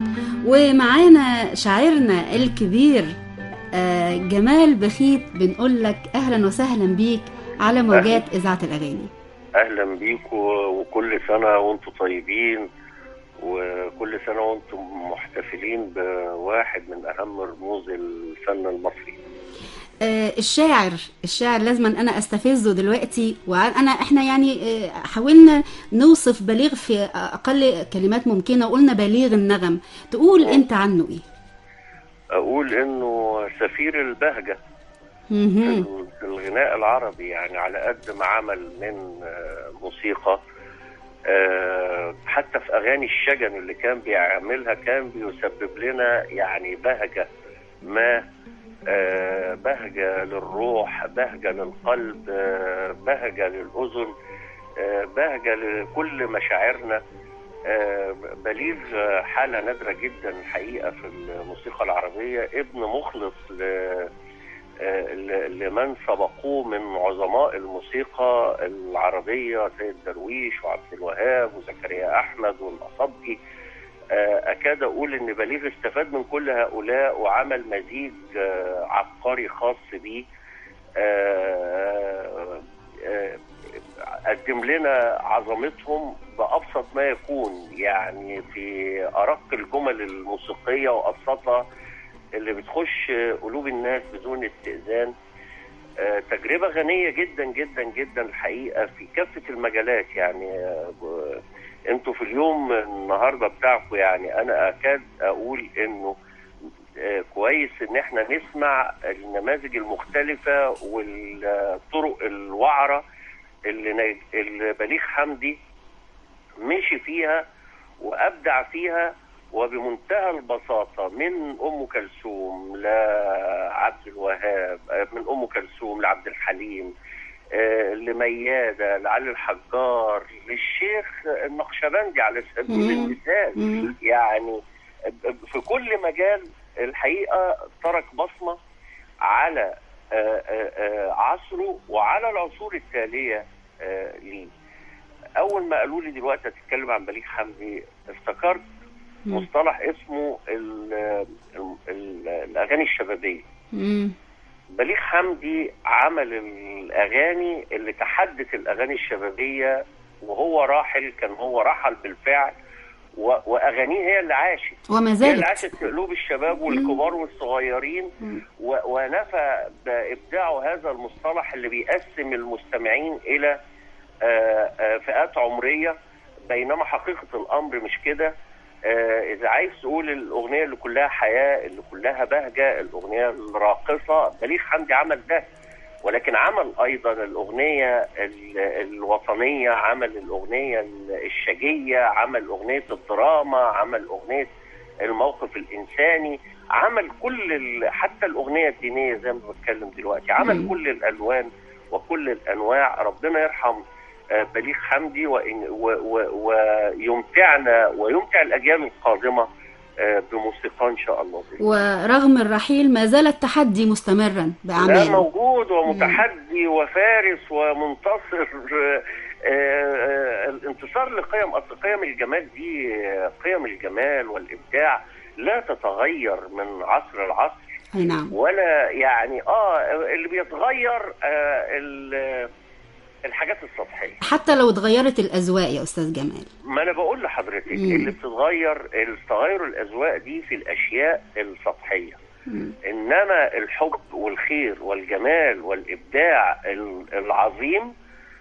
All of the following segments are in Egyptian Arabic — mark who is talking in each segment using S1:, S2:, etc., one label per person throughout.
S1: ومعانا شاعرنا الكبير آه، جمال بخيت بنقول لك اهلا وسهلا بيك على موجات اذاعه الاغاني
S2: اهلا بيكم وكل سنه وانتم طيبين وكل سنه وانتم محتفلين بواحد من اهم رموز الفن المصري
S1: آه، الشاعر الشاعر لازم انا استفزه دلوقتي وانا احنا يعني آه، حاولنا نوصف بليغ في اقل كلمات ممكنه وقلنا بليغ النغم تقول انت عنه ايه
S2: اقول انه سفير البهجه
S1: مهم.
S2: في الغناء العربي يعني على قد ما عمل من آه، موسيقى آه، حتى في اغاني الشجن اللي كان بيعملها كان بيسبب لنا يعني بهجه ما آه، بهجه للروح بهجه للقلب آه، بهجه للاذن آه، بهجه لكل مشاعرنا آه، بليغ آه، حاله نادره جدا الحقيقه في الموسيقى العربيه ابن مخلص ل آه، ل- لمن سبقوه من عظماء الموسيقى العربية سيد درويش وعبد الوهاب وزكريا أحمد والأصبجي آه، أكاد أقول إن بليغ استفاد من كل هؤلاء وعمل مزيج آه، عبقري خاص بيه آه، آه، قدم لنا عظمتهم بأبسط ما يكون يعني في أرق الجمل الموسيقية وأبسطها اللي بتخش قلوب الناس بدون استئذان آه، تجربة غنية جدا جدا جدا الحقيقة في كافة المجالات يعني آه، ب- انتوا في اليوم النهارده بتاعكم يعني انا اكاد اقول انه آه، كويس ان احنا نسمع النماذج المختلفة والطرق الوعرة اللي, نج- اللي بليغ حمدي مشي فيها وابدع فيها وبمنتهى البساطة من أم كلثوم لعبد الوهاب آه، من أم كلثوم لعبد الحليم آه، لميادة لعلي الحجار للشيخ النقشبندي على سبيل
S1: مم.
S2: المثال
S1: مم.
S2: يعني في كل مجال الحقيقة ترك بصمة على آه، آه، آه، عصره وعلى العصور التالية آه، ليه أول ما قالوا لي دلوقتي هتتكلم عن بليغ حمدي افتكرت
S1: مم.
S2: مصطلح اسمه ال ال ال الاغاني الشبابيه
S1: مم.
S2: بليغ حمدي عمل الاغاني اللي تحدت الاغاني الشبابيه وهو راحل كان هو رحل بالفعل و- واغانيه هي اللي عاشت
S1: وما
S2: هي اللي
S1: زالت
S2: عاشت في قلوب الشباب والكبار والصغيرين
S1: مم.
S2: و- ونفى بابداعه هذا المصطلح اللي بيقسم المستمعين الى آه، آه، فئات عمريه بينما حقيقه الامر مش كده آه، اذا عايز تقول الاغنيه اللي كلها حياه اللي كلها بهجه الاغنيه الراقصه بليغ حمدي عمل ده ولكن عمل ايضا الاغنيه ال- الوطنيه عمل الاغنيه الشجيه عمل اغنيه الدراما عمل اغنيه الموقف الانساني عمل كل ال... حتى الاغنيه الدينيه زي ما بتكلم دلوقتي عمل
S1: مم.
S2: كل الالوان وكل الانواع ربنا يرحم آه، بليغ حمدي وإن- و- و- ويمتعنا ويمتع الاجيال القادمه آه، بموسيقى ان شاء الله
S1: ورغم الرحيل ما زال التحدي مستمرا
S2: لا
S1: باعماله
S2: موجود ومتحدي وفارس ومنتصر آه، آه، الانتصار لقيم اصل قيم الجمال دي آه، قيم الجمال والابداع لا تتغير من عصر لعصر
S1: اي نعم
S2: ولا يعني اه اللي بيتغير آه ال- الحاجات السطحيه
S1: حتى لو اتغيرت الاذواق يا استاذ جمال
S2: ما انا بقول لحضرتك
S1: مم.
S2: اللي بتتغير تغير الاذواق دي في الاشياء السطحيه
S1: مم.
S2: انما الحب والخير والجمال والابداع ال- العظيم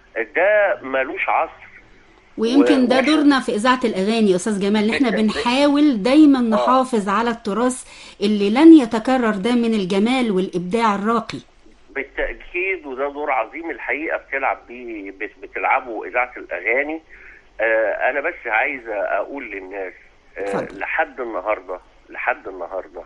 S2: ده ملوش عصر
S1: ويمكن ده
S2: و-
S1: دورنا في اذاعه الاغاني يا استاذ جمال ان احنا بنحاول دايما نحافظ على التراث اللي لن يتكرر ده من الجمال والابداع الراقي
S2: بالتاكيد وده دور عظيم الحقيقه بتلعب بيه بت- بتلعبه اذاعه الاغاني آه انا بس عايز اقول للناس آه
S1: اتفضل.
S2: لحد النهارده لحد النهارده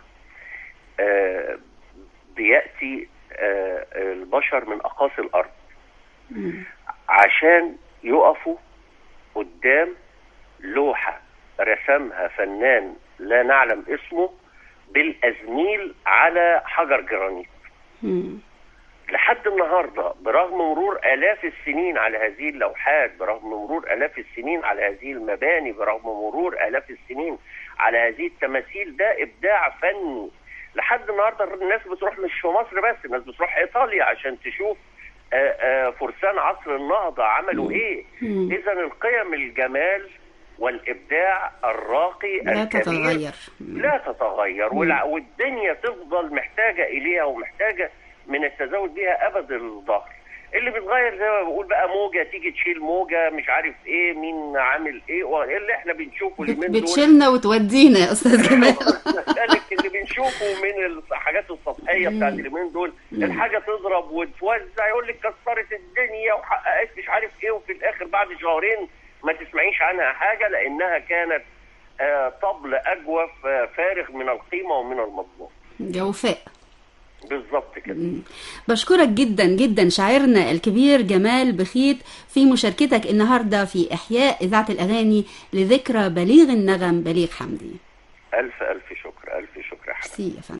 S2: آه بياتي آه البشر من اقاصي الارض
S1: مم.
S2: عشان يقفوا قدام لوحة رسمها فنان لا نعلم اسمه بالأزميل على حجر جرانيت
S1: مم.
S2: لحد النهارده برغم مرور آلاف السنين على هذه اللوحات برغم مرور آلاف السنين على هذه المباني برغم مرور آلاف السنين على هذه التماثيل ده ابداع فني لحد النهارده الناس بتروح مش في مصر بس الناس بتروح ايطاليا عشان تشوف آه، آه، فرسان عصر النهضه عملوا ايه
S1: مم.
S2: اذا القيم الجمال والابداع الراقي
S1: لا
S2: الكبير
S1: تتغير
S2: لا تتغير والع- والدنيا تفضل محتاجه اليها ومحتاجه من التزود بها ابد الظهر اللي بيتغير زي ما بقول بقى موجه تيجي تشيل موجه مش عارف ايه مين عامل ايه واللي احنا بنشوفه
S1: بت-
S2: اليومين دول
S1: بتشيلنا وتودينا يا استاذ جمال
S2: ذلك اللي بنشوفه من الحاجات السطحيه بتاعت اليومين دول الحاجه تضرب وتوزع يقول لك كسرت الدنيا وحققت مش عارف ايه وفي الاخر بعد شهرين ما تسمعيش عنها حاجه لانها كانت آه، طبل اجوف آه، فارغ من القيمه ومن المضمون
S1: جوفاء
S2: بالظبط كده
S1: بشكرك جدا جدا شاعرنا الكبير جمال بخيت في مشاركتك النهارده في احياء اذاعه الاغاني لذكرى بليغ النغم بليغ حمدي
S2: الف الف شكر الف شكر يا حبيبي
S1: ميرسي يا فندم